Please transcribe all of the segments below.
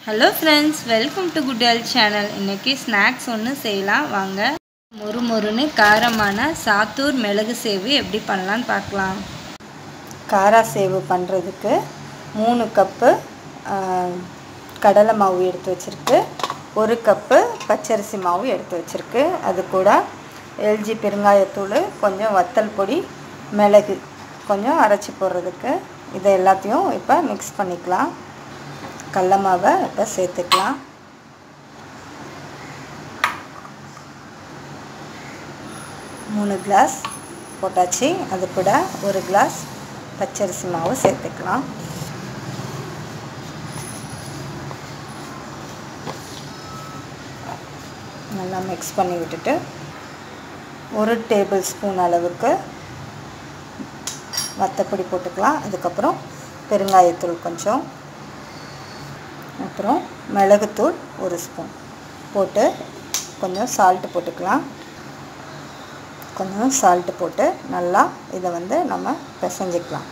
hello friends welcome to good health channel இன்றைக்கி snacks ஒன்று செய்யலாம் வாங்க மொறு மொறுன்னு காரமான சாத்தூர் மிளகு சேவு எப்படி பண்ணலான்னு பார்க்கலாம் காரா சேவு பண்ணுறதுக்கு மூணு கப்பு கடலை மாவு எடுத்து வச்சுருக்கு ஒரு கப்பு பச்சரிசி மாவு எடுத்து வச்சுருக்கு அது கூட எல்ஜி பெருங்காயத்தூள் கொஞ்சம் வத்தல் பொடி மிளகு கொஞ்சம் அரைச்சி போடுறதுக்கு இதை எல்லாத்தையும் இப்போ மிக்ஸ் பண்ணிக்கலாம் கடல மாவை இப்போ சேர்த்துக்கலாம் மூணு கிளாஸ் போட்டாச்சு அது கூட ஒரு கிளாஸ் பச்சரிசி மாவு சேர்த்துக்கலாம் நல்லா மிக்ஸ் பண்ணி விட்டுட்டு ஒரு டேபிள் ஸ்பூன் அளவுக்கு வத்தப்பொடி போட்டுக்கலாம் அதுக்கப்புறம் பெருங்காயத்தூள் கொஞ்சம் அப்புறம் மிளகுத்தூள் ஒரு ஸ்பூன் போட்டு கொஞ்சம் சால்ட்டு போட்டுக்கலாம் கொஞ்சம் சால்ட்டு போட்டு நல்லா இதை வந்து நம்ம பிசைஞ்சிக்கலாம்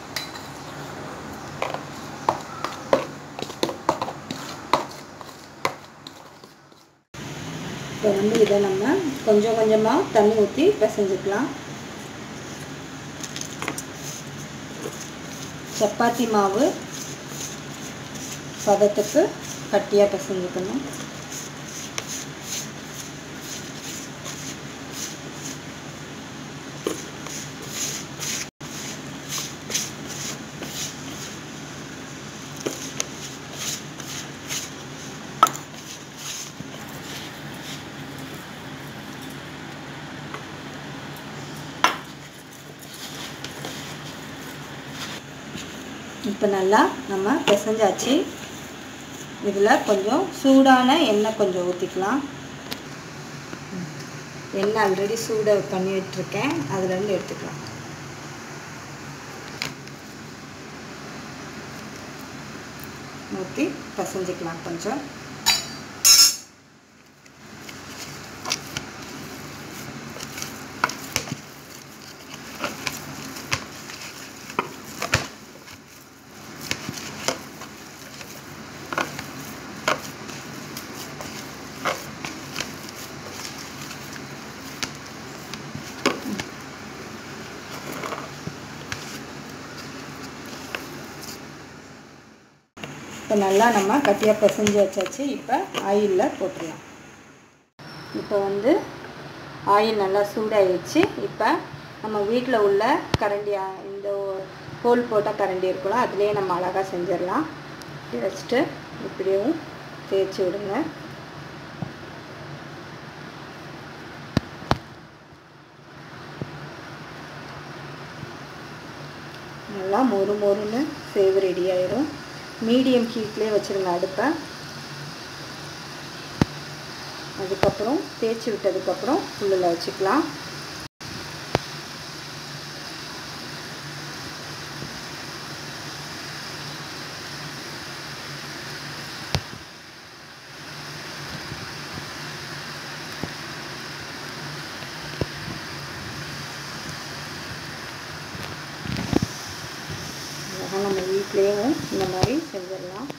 இப்போ வந்து இதை நம்ம கொஞ்சம் கொஞ்சமாக தண்ணி ஊற்றி பிசைஞ்சிக்கலாம் சப்பாத்தி மாவு பதத்துக்கு கட்டியாக பிசைஞ்சுக்கணும் இப்போ நல்லா நம்ம பிசைஞ்சாச்சு இதில் கொஞ்சம் சூடான எண்ணெய் கொஞ்சம் ஊற்றிக்கலாம் எண்ணெய் ஆல்ரெடி சூடை பண்ணி விட்டுருக்கேன் அதுலேருந்து எடுத்துக்கலாம் ஊற்றி பசைஞ்சிக்கலாம் கொஞ்சம் இப்போ நல்லா நம்ம கட்டியாக பிசைஞ்சு வச்சாச்சு இப்போ ஆயிலில் போட்டுடலாம் இப்போ வந்து ஆயில் நல்லா சூடாகிடுச்சு இப்போ நம்ம வீட்டில் உள்ள கரண்டி இந்த ஹோல் போட்ட கரண்டி இருக்கலாம் அதுலேயே நம்ம அழகாக செஞ்சிடலாம் வச்சுட்டு இப்படியும் தேய்ச்சி விடுங்க நல்லா மொறு மொறுன்னு சேவு ரெடி ஆயிரும் மீடியம் ஹீட்லேயே வச்சுருங்க அடுப்பை அதுக்கப்புறம் தேய்ச்சி விட்டதுக்கப்புறம் ஃபுல்லில் வச்சுக்கலாம் நம்ம வீட்லேயும் இந்த மாதிரி செஞ்சிடலாம்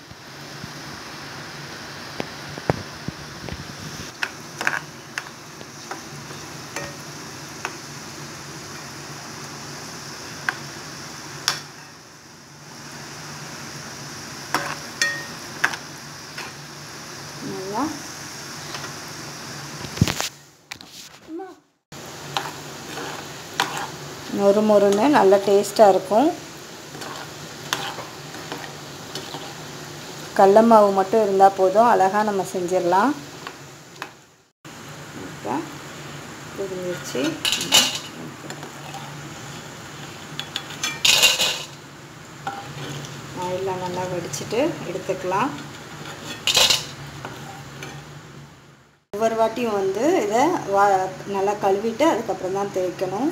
நல்லா மொறு மொறுன்னு நல்ல டேஸ்ட்டாக இருக்கும் கடல மாவு மட்டும் இருந்தால் போதும் அழகாக நம்ம செஞ்சிடலாம் இப்போ புரிஞ்சிருச்சு ஆயிலாம் நல்லா வடிச்சிட்டு எடுத்துக்கலாம் ஒவ்வொரு வாட்டியும் வந்து இதை வா நல்லா கழுவிட்டு அதுக்கப்புறம் தான் தேய்க்கணும்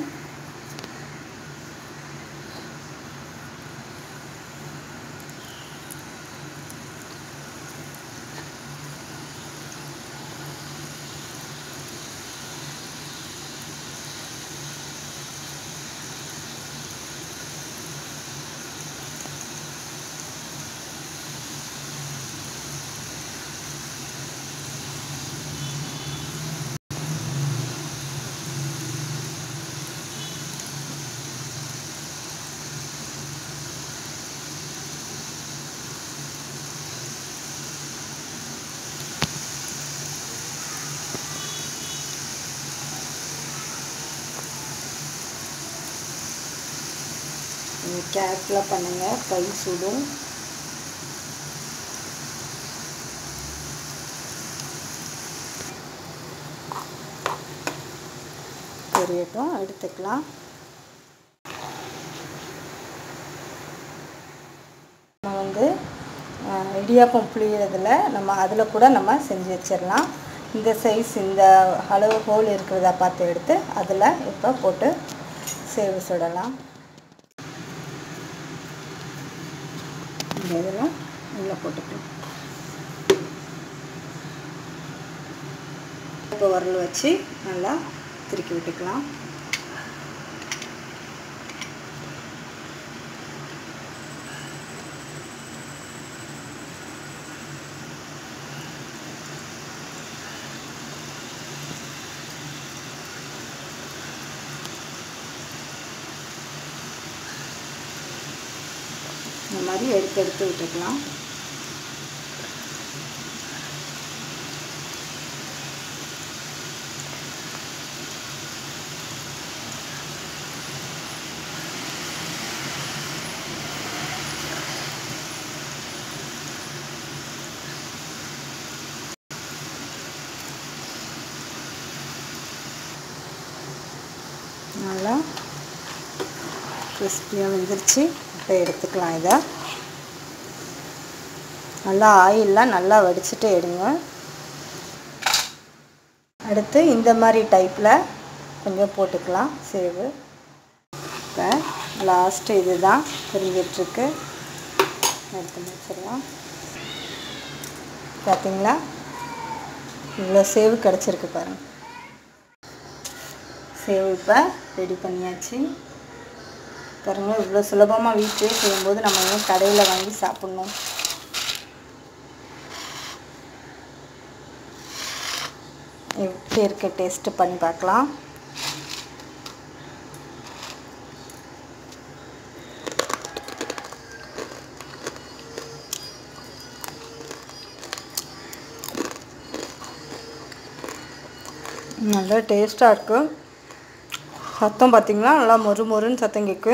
கேர்ஃபுல்லாக பண்ணுங்கள் கை சுடும் பொரியட்டும் எடுத்துக்கலாம் நம்ம வந்து அஹ், இடியாப்பம் புளியறதுல நம்ம அதில் கூட நம்ம செஞ்சு வச்சிடலாம் இந்த சைஸ் இந்த அளவு ஹோல் இருக்கிறதா பார்த்து எடுத்து அதில் இப்போ போட்டு சேவு சுடலாம் இந்த இதில் உள்ளே போட்டுக்கலாம் இப்போ உரல் வச்சு நல்லா திருக்கி விட்டுக்கலாம் இந்த மாதிரி எடுத்து எடுத்து விட்டுக்கலாம் நல்லா கிறிஸ்பியாக வெந்துருச்சு இப்போ எடுத்துக்கலாம் இதை நல்லா ஆயிலெலாம் நல்லா வடிச்சிட்டு எடுங்க அடுத்து இந்த மாதிரி டைப்பில் கொஞ்சம் போட்டுக்கலாம் சேவு இப்போ லாஸ்ட்டு இது தான் தெரிஞ்சிட்ருக்கு எடுத்து வச்சிடலாம் பார்த்தீங்களா இவ்வளோ சேவு கிடச்சிருக்கு பாருங்கள் சேவு இப்போ ரெடி பண்ணியாச்சு பாருங்க இவ்வளோ சுலபமாக வீட்டிலே செய்யும்போது நம்ம ஏன் கடையில் வாங்கி சாப்பிட்ணும் எப்படி இருக்க டேஸ்ட்டு பண்ணி பார்க்கலாம் நல்லா டேஸ்ட்டாக இருக்குது சத்தம் பார்த்திங்களா நல்லா மொறு மொறுன்னு சத்தம் கேட்கு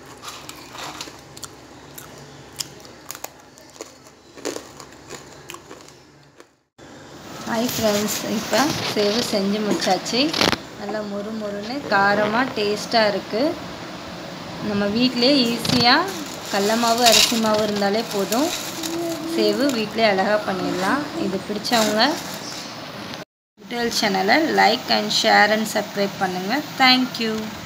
ஹாய் ஃப்ரெண்ட்ஸ் இப்போ சேவு செஞ்சு முடிச்சாச்சு நல்லா மொறு மொறுன்னு காரமாக டேஸ்ட்டாக இருக்குது நம்ம வீட்டிலே ஈஸியாக கடல மாவு அரிசி மாவு இருந்தாலே போதும் சேவு வீட்டிலே அழகாக பண்ணிடலாம் இது பிடிச்சவங்க டெல் சேனலை like and share and subscribe பண்ணுங்கள் தேங்க்யூ